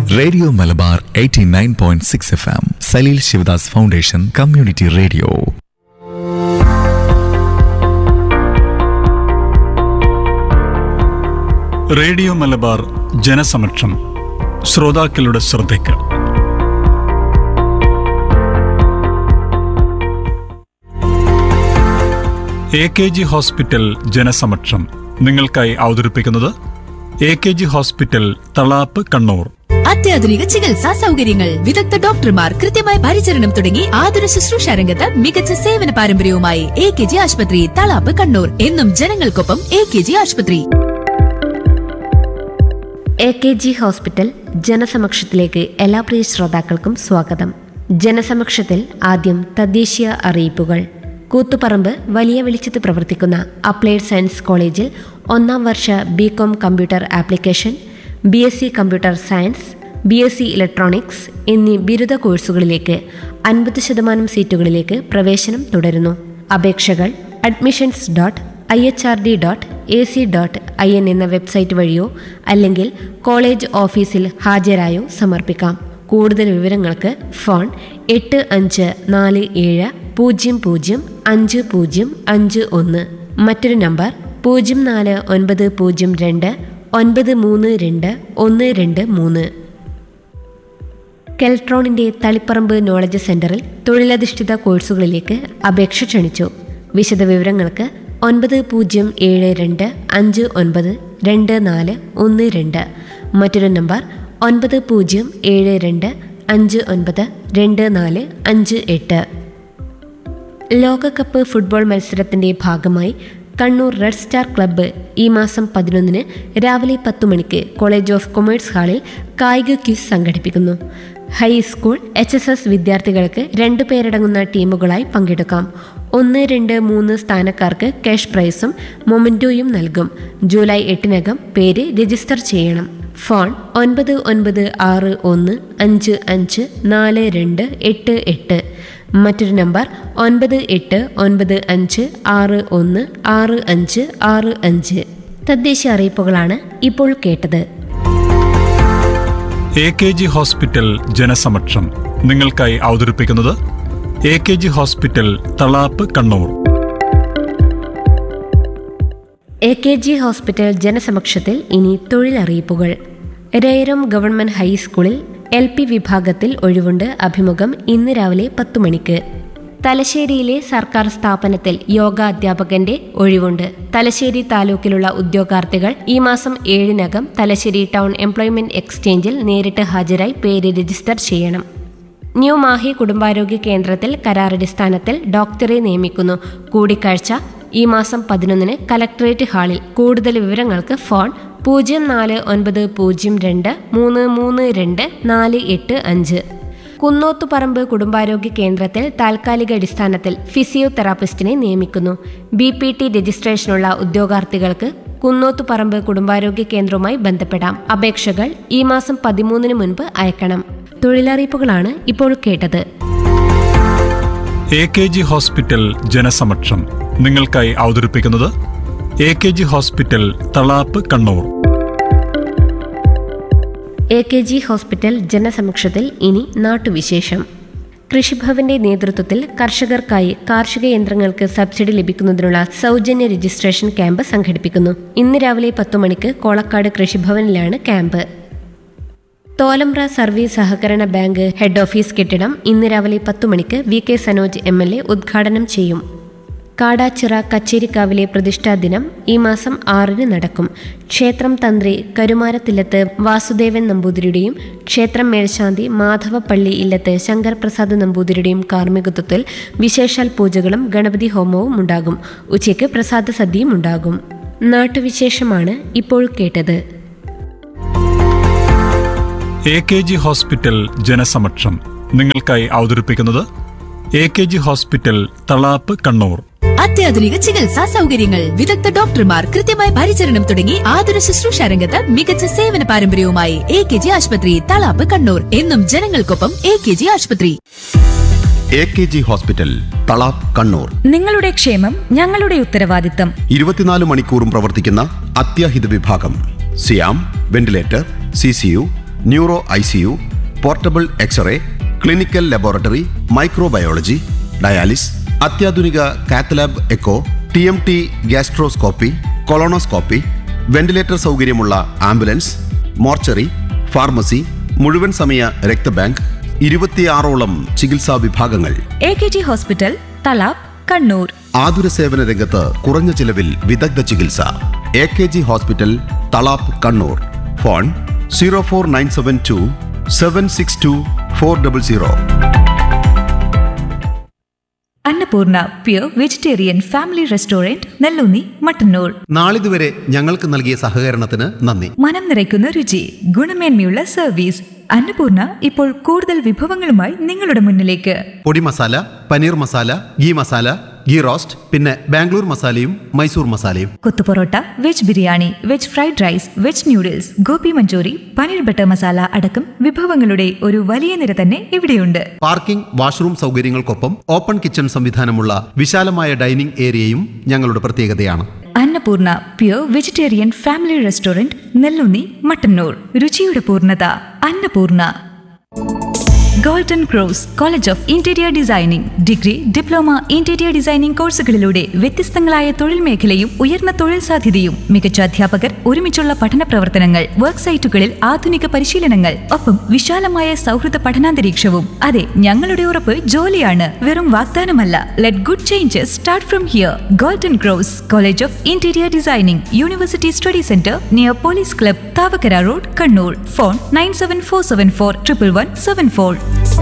radio Malabar 89.6 F M Saleel Shivadas foundation community radio radio Malabar ജനസമക്ഷം ശ്രോതാക്കളുടെ ശ്രദ്ധയ്ക്ക് എ കെ ജി ഹോസ്പിറ്റൽ ജനസമക്ഷം നിങ്ങൾക്കായി അവതരിപ്പിക്കുന്നത് A K G hospital Thalap Kannur അത്യാധുനിക ചികിത്സാ സൗകര്യങ്ങൾ വിദഗ്ധ ഡോക്ടർമാർ കൃത്യമായ പരിചരണം തുടങ്ങി ആതുര ശുശ്രൂഷ രംഗത്ത് മികച്ച സേവന പാരമ്പര്യവുമായി എ കെ ജി ആശുപത്രി തളാപ്പ് കണ്ണൂർ എന്നും ജനങ്ങൾക്കൊപ്പം എ കെ ജി ആശുപത്രി എ കെ ജി ഹോസ്പിറ്റൽ ജനസമക്ഷത്തിലേക്ക് എല്ലാ പ്രിയ ശ്രോതാക്കൾക്കും സ്വാഗതം ജനസമക്ഷത്തിൽ ആദ്യം തദ്ദേശീയ അറിയിപ്പുകൾ കൂത്തുപറമ്പ് വലിയ വെളിച്ചത്ത് പ്രവർത്തിക്കുന്ന അപ്ലൈഡ് സയൻസ് കോളേജിൽ ഒന്നാം വർഷ B com computer application B S C computer science B S C electronics എന്നീ ബിരുദ കോഴ്സുകളിലേക്ക് അൻപത് ശതമാനം സീറ്റുകളിലേക്ക് പ്രവേശനം തുടരുന്നു അപേക്ഷകൾ admissions dot I H R D dot A C dot I N എന്ന വെബ്സൈറ്റ് വഴിയോ അല്ലെങ്കിൽ കോളേജ് ഓഫീസിൽ ഹാജരായോ സമർപ്പിക്കാം കൂടുതൽ വിവരങ്ങൾക്ക് ഫോൺ എട്ട് അഞ്ച് നാല് ഏഴ് പൂജ്യം പൂജ്യം അഞ്ച് പൂജ്യം അഞ്ച് ഒന്ന് മറ്റൊരു നമ്പർ പൂജ്യം നാല് ഒൻപത് പൂജ്യം രണ്ട് ഒൻപത് മൂന്ന് രണ്ട് ഒന്ന് രണ്ട് മൂന്ന് കെൽട്രോണിന്റെ തളിപ്പറമ്പ് നോളജ് സെന്ററിൽ തൊഴിലധിഷ്ഠിത കോഴ്സുകളിലേക്ക് അപേക്ഷ ക്ഷണിച്ചു വിശദവിവരങ്ങൾക്ക് ഒൻപത് പൂജ്യം ഏഴ് രണ്ട് അഞ്ച് ഒൻപത് രണ്ട് നാല് ഒന്ന് രണ്ട് മറ്റൊരു നമ്പർ ഒൻപത് പൂജ്യം ഏഴ് രണ്ട് അഞ്ച് ഒൻപത് രണ്ട് നാല് അഞ്ച് എട്ട് ലോകകപ്പ് ഫുട്ബോൾ മത്സരത്തിന്റെ ഭാഗമായി കണ്ണൂർ റെഡ് സ്റ്റാർ ക്ലബ്ബ് ഈ മാസം പതിനൊന്നിന് രാവിലെ പത്തു മണിക്ക് കോളേജ് ഓഫ് കൊമേഴ്സ് ഹാളിൽ കായിക ക്വിസ് സംഘടിപ്പിക്കുന്നു ഹൈസ്കൂൾ എച്ച് എസ് എസ് വിദ്യാർത്ഥികൾക്ക് രണ്ടു പേരടങ്ങുന്ന ടീമുകളായി പങ്കെടുക്കാം ഒന്ന് രണ്ട് മൂന്ന് സ്ഥാനക്കാർക്ക് ക്യാഷ് പ്രൈസും മൊമെന്റോയും നൽകും ജൂലൈ എട്ടിനകം പേര് രജിസ്റ്റർ ചെയ്യണം ഫോൺ ഒൻപത് ഒൻപത് ആറ് ഒന്ന് അഞ്ച് അഞ്ച് നാല് രണ്ട് എട്ട് എട്ട് മറ്റൊരു നമ്പർ ഒൻപത് എട്ട് ഒൻപത് അഞ്ച് ആറ് ഒന്ന് ആറ് അഞ്ച് ആറ് അഞ്ച് തദ്ദേശീയ അറിയിപ്പുകളാണ് ഇപ്പോൾ കേട്ടത് എ കെ ജി ഹോസ്പിറ്റൽ ജനസമക്ഷം നിങ്ങൾക്കായി അവതരിപ്പിക്കുന്നത് A K G hospital Thalap Kannur A K G hospital ജനസമക്ഷത്തിൽ ഇനി തൊഴിലറിയിപ്പുകൾ രേരം ഗവൺമെന്റ് ഹൈസ്കൂളിൽ എൽ പി വിഭാഗത്തിൽ ഒഴിവുണ്ട് അഭിമുഖം ഇന്ന് രാവിലെ പത്തു മണിക്ക് തലശ്ശേരിയിലെ സർക്കാർ സ്ഥാപനത്തിൽ യോഗ അധ്യാപകന്റെ ഒഴിവുണ്ട് തലശ്ശേരി താലൂക്കിലുള്ള ഉദ്യോഗാർത്ഥികൾ ഈ മാസം ഏഴിനകം തലശ്ശേരി ടൗൺ എംപ്ലോയ്മെന്റ് എക്സ്ചേഞ്ചിൽ നേരിട്ട് ഹാജരായി പേര് രജിസ്റ്റർ ചെയ്യണം ന്യൂ മാഹി കുടുംബാരോഗ്യ കേന്ദ്രത്തിൽ കരാറടിസ്ഥാനത്തിൽ ഡോക്ടറെ നിയമിക്കുന്നു കൂടിക്കാഴ്ച ഈ മാസം പതിനൊന്നിന് കലക്ടറേറ്റ് ഹാളിൽ കൂടുതൽ വിവരങ്ങൾക്ക് ഫോൺ പൂജ്യം നാല് ഒൻപത് പൂജ്യം രണ്ട് മൂന്ന് മൂന്ന് രണ്ട് നാല് എട്ട് അഞ്ച് കുന്നോത്തുപറമ്പ് കുടുംബാരോഗ്യ കേന്ദ്രത്തിൽ താൽക്കാലിക അടിസ്ഥാനത്തിൽ ഫിസിയോതെറാപ്പിസ്റ്റിനെ നിയമിക്കുന്നു ബി പി ടി രജിസ്ട്രേഷനുള്ള ഉദ്യോഗാർത്ഥികൾക്ക് കുന്നോത്തുപറമ്പ് കുടുംബാരോഗ്യ കേന്ദ്രവുമായി ബന്ധപ്പെടാം അപേക്ഷകൾ ഈ മാസം പതിമൂന്നിന് മുൻപ് അയക്കണം തൊഴിലറിയിപ്പുകളാണ് ഇപ്പോൾ കേട്ടത് എ കെ ജി ഹോസ്പിറ്റൽ ജനസമക്ഷം നിങ്ങൾക്കായി അവതരിപ്പിക്കുന്നത് A K G hospital Thalap Kannur A K G hospital ജനസമക്ഷത്തിൽ ഇനി നാട്ടുവിശേഷം കൃഷിഭവന്റെ നേതൃത്വത്തിൽ കർഷകർക്കായി കാർഷിക യന്ത്രങ്ങൾക്ക് സബ്സിഡി ലഭിക്കുന്നതിനുള്ള സൗജന്യ രജിസ്ട്രേഷൻ ക്യാമ്പ് സംഘടിപ്പിക്കുന്നു ഇന്ന് രാവിലെ പത്തു മണിക്ക് കോളക്കാട് കൃഷിഭവനിലാണ് ക്യാമ്പ് തോലമ്പ്ര സർവീസ് സഹകരണ ബാങ്ക് ഹെഡ് ഓഫീസ് കെട്ടിടം ഇന്ന് രാവിലെ പത്തു മണിക്ക് V K Sanoj M L A ഉദ്ഘാടനം ചെയ്യും കാടാച്ചിറ കച്ചേരിക്കാവിലെ പ്രതിഷ്ഠാ ദിനം ഈ മാസം ആറിന് നടക്കും ക്ഷേത്രം തന്ത്രി കരുമാരത്തില്ലത്ത് വാസുദേവൻ നമ്പൂതിരിയുടെയും ക്ഷേത്രം മേൽശാന്തി മാധവപ്പള്ളി ഇല്ലത്ത് ശങ്കർ പ്രസാദ് നമ്പൂതിരിയുടെയും കാർമ്മികത്വത്തിൽ വിശേഷാൽ പൂജകളും ഗണപതി ഹോമവും ഉണ്ടാകും ഉച്ചയ്ക്ക് പ്രസാദ സദ്യയും ഉണ്ടാകും നാട്ടുവിശേഷമാണ് ഇപ്പോൾ കേട്ടത് എ കെ ജി ഹോസ്പിറ്റൽ ജനസമക്ഷം നിങ്ങൾക്കായി അവതരിപ്പിക്കുന്നത് A K G hospital Thalap Kannur അത്യാധുനിക ചികിത്സാ സൗകര്യങ്ങൾ വിദഗ്ധ ഡോക്ടർമാർ കൃത്യമായ പരിചരണം തുടങ്ങി ആതുര ശുശ്രൂഷ രംഗത്ത് മികച്ച സേവന പാരമ്പര്യവുമായി എ കെ ജി ആശുപത്രി തളാപ്പ് കണ്ണൂർ എന്നും ജനങ്ങൾക്കൊപ്പം എ കെ ജി ആശുപത്രി A K G hospital Thalap Kannur നിങ്ങളുടെ ക്ഷേമം ഞങ്ങളുടെ ഉത്തരവാദിത്തം ഇരുപത്തിനാല് മണിക്കൂറും പ്രവർത്തിക്കുന്ന അത്യാഹിത വിഭാഗം സിയാം ventilator C C U neuro I C U portable x-ray clinical laboratory microbiology dialysis അത്യാധുനിക cath lab echo T M T gastroscopy colonoscopy ventilator സൗകര്യമുള്ള ആംബുലൻസ് മോർച്ചറി ഫാർമസി മുഴുവൻ സമയ രക്തബാങ്ക് ഇരുപത്തിയാറോളം ചികിത്സാ വിഭാഗങ്ങൾ A K G hospital Thalap Kannur ആതുര സേവന രംഗത്ത് കുറഞ്ഞ ചിലവിൽ വിദഗ്ധ ചികിത്സ A K G hospital Thalap Kannur phone zero four nine seven two seven six two four double zero Annapoorna pure vegetarian family restaurant Nelloonni Mattannur നാളിതുവരെ ഞങ്ങൾക്ക് നൽകിയ സഹകരണത്തിന് നന്ദി മനം നിറയ്ക്കുന്ന രുചി ഗുണമേന്മയുള്ള സർവീസ് അന്നപൂർണ ഇപ്പോൾ കൂടുതൽ വിഭവങ്ങളുമായി നിങ്ങളുടെ മുന്നിലേക്ക് podi masala paneer masala ghee masala ghee roast പിന്നെ ബാംഗ്ലൂർ മസാലയും മൈസൂർ മസാലയും kothu porotta veg biryani veg fried rice veg noodles gobi manchurian paneer butter masala അടക്കം വിഭവങ്ങളുടെ ഒരു വലിയ നിര തന്നെ ഇവിടെയുണ്ട് പാർക്കിംഗ് വാഷ്റൂം സൗകര്യങ്ങൾക്കൊപ്പം ഓപ്പൺ കിച്ചൺ സംവിധാനമുള്ള വിശാലമായ ഡൈനിംഗ് ഏരിയയും ഞങ്ങളുടെ പ്രത്യേകതയാണ് Annapoorna pure vegetarian family restaurant Nellunni Mattannur രുചിയുടെ പൂർണ്ണത Annapoorna golden cross college of interior designing degree diploma interior designing കോഴ്സുകളിലൂടെ വ്യത്യസ്തങ്ങളായ തൊഴിൽ മേഖലയും ഉയർന്ന തൊഴിൽ സാധ്യതയും മികച്ച അധ്യാപകർ ഒരുമിച്ചുള്ള പഠന പ്രവർത്തനങ്ങൾ വർക്ക് സൈറ്റുകളിൽ ആധുനിക പരിശീലനങ്ങൾ ഒപ്പം വിശാലമായ സൗഹൃദ പഠനാന്തരീക്ഷവും അതെ ഞങ്ങളുടെ ഉറപ്പ് ജോലിയാണ് വെറും വാഗ്ദാനമല്ല let good changes start from here golden cross college of interior designing university study centre near police club Thavakkara road Kannur phone nine seven four seven four triple one seven four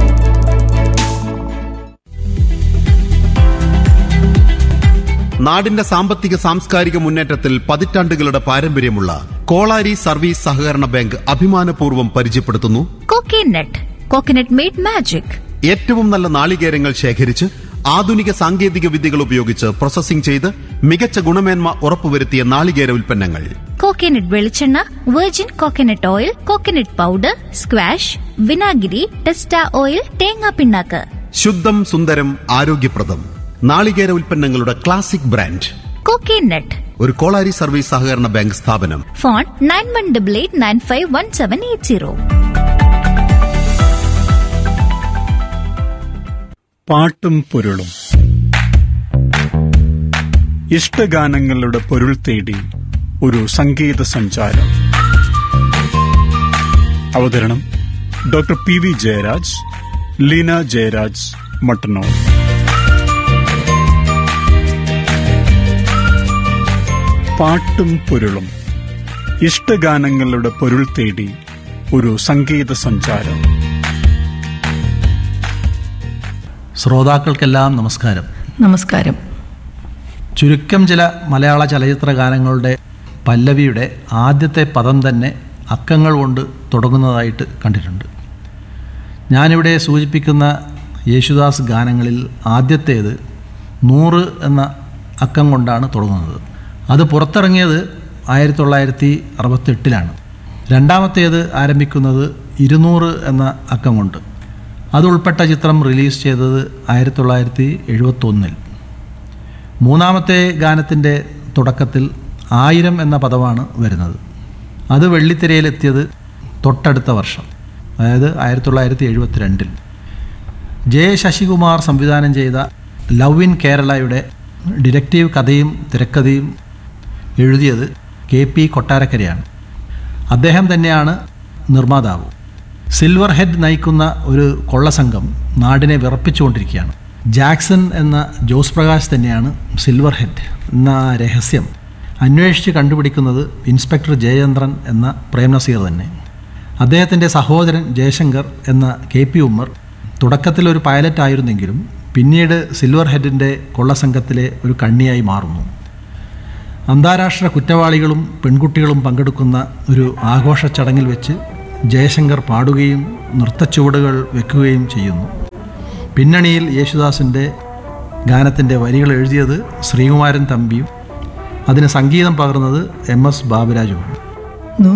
നാടിന്റെ സാമ്പത്തിക സാംസ്കാരിക മുന്നേറ്റത്തിൽ പതിറ്റാണ്ടുകളുടെ പാരമ്പര്യമുള്ള കോളാരി സർവീസ് സഹകരണ ബാങ്ക് അഭിമാനപൂർവ്വം പരിചയപ്പെടുത്തുന്നു coconut coconut made magic ഏറ്റവും നല്ല നാളികേരങ്ങൾ ശേഖരിച്ച് ആധുനിക സാങ്കേതിക വിദ്യകൾ ഉപയോഗിച്ച് പ്രോസസ്സിംഗ് ചെയ്ത് മികച്ച ഗുണമേന്മ ഉറപ്പുവരുത്തിയ നാളികേര ഉൽപ്പന്നങ്ങൾ കോക്കനട്ട് വെളിച്ചെണ്ണ virgin coconut oil coconut powder squash വിനാഗിരി ടെസ്റ്റ ഓയിൽ തേങ്ങാ പിണ്ണാക്ക് ശുദ്ധം സുന്ദരം ആരോഗ്യപ്രദം നാളികേര ഉൽപ്പന്നങ്ങളുടെ ക്ലാസിക് ബ്രാൻഡ് കോക്കനട്ട് ഒരു കോളാരി സർവീസ് സഹകരണ ബാങ്ക് സ്ഥാപനം phone nine one double eight nine five one seven eight zero പാട്ടും പൊരുളും ഇഷ്ടഗാനങ്ങളുടെ പൊരുൾ തേടി ഒരു സംഗീത സഞ്ചാരം അവതരണം doctor P V Jayaraj Leena Jayaraj Mattannur പാട്ടും പൊരുളും ഇഷ്ടഗാനങ്ങളുടെ പൊരുൾ തേടി ഒരു സംഗീത സഞ്ചാരം ശ്രോതാക്കൾക്കെല്ലാം നമസ്കാരം നമസ്കാരം ചുരുക്കം ചില മലയാള ചലച്ചിത്ര ഗാനങ്ങളുടെ പല്ലവിയുടെ ആദ്യത്തെ പദം തന്നെ അക്കങ്ങൾ കൊണ്ട് തുടങ്ങുന്നതായിട്ട് കണ്ടിട്ടുണ്ട് ഞാനിവിടെ സൂചിപ്പിക്കുന്ന യേശുദാസ് ഗാനങ്ങളിൽ ആദ്യത്തേത് നൂറ് എന്ന അക്കം കൊണ്ടാണ് തുടങ്ങുന്നത് അത് പുറത്തിറങ്ങിയത് ആയിരത്തി തൊള്ളായിരത്തി അറുപത്തെട്ടിലാണ് രണ്ടാമത്തേത് ആരംഭിക്കുന്നത് ഇരുന്നൂറ് എന്ന അക്കം കൊണ്ട് അത് ഉൾപ്പെട്ട ചിത്രം റിലീസ് ചെയ്തത് ആയിരത്തി തൊള്ളായിരത്തി എഴുപത്തൊന്നിൽ മൂന്നാമത്തെ ഗാനത്തിൻ്റെ തുടക്കത്തിൽ ആയിരം എന്ന പദമാണ് വരുന്നത് അത് വെള്ളിത്തിരയിലെത്തിയത് തൊട്ടടുത്ത വർഷം അതായത് ആയിരത്തി തൊള്ളായിരത്തി എഴുപത്തിരണ്ടിൽ ജെ ശശികുമാർ സംവിധാനം ചെയ്ത ലവ് ഇൻ കേരളയുടെ ഡിറക്റ്റീവ് കഥയും തിരക്കഥയും എഴുതിയത് കെ പി കൊട്ടാരക്കരയാണ് അദ്ദേഹം തന്നെയാണ് നിർമ്മാതാവ് സിൽവർ ഹെഡ് നയിക്കുന്ന ഒരു കൊള്ളസംഘം നാടിനെ വിറപ്പിച്ചുകൊണ്ടിരിക്കുകയാണ് ജാക്സൺ എന്ന ജോസ് പ്രകാശ് തന്നെയാണ് സിൽവർ ഹെഡ് എന്ന രഹസ്യം അന്വേഷിച്ച് കണ്ടുപിടിക്കുന്നത് ഇൻസ്പെക്ടർ ജയചന്ദ്രൻ എന്ന പ്രേംനസീർ തന്നെ അദ്ദേഹത്തിൻ്റെ സഹോദരൻ ജയശങ്കർ എന്ന കെ പി ഉമ്മർ തുടക്കത്തിൽ ഒരു പൈലറ്റ് ആയിരുന്നെങ്കിലും പിന്നീട് സിൽവർ ഹെഡിൻ്റെ കൊള്ളസംഘത്തിലെ ഒരു കണ്ണിയായി മാറുന്നു അന്താരാഷ്ട്ര കുറ്റവാളികളും പെൺകുട്ടികളും പങ്കെടുക്കുന്ന ഒരു ആഘോഷ ചടങ്ങിൽ വെച്ച് ജയശങ്കർ പാടുകയും നൃത്തച്ചുവടുകൾ വെക്കുകയും ചെയ്യുന്നു പിന്നണിയിൽ യേശുദാസിൻ്റെ ഗാനത്തിൻ്റെ വരികൾ എഴുതിയത് ശ്രീകുമാരൻ തമ്പിയും അതിന് സംഗീതം പകർന്നത് എം എസ് ബാബുരാജുമാണ്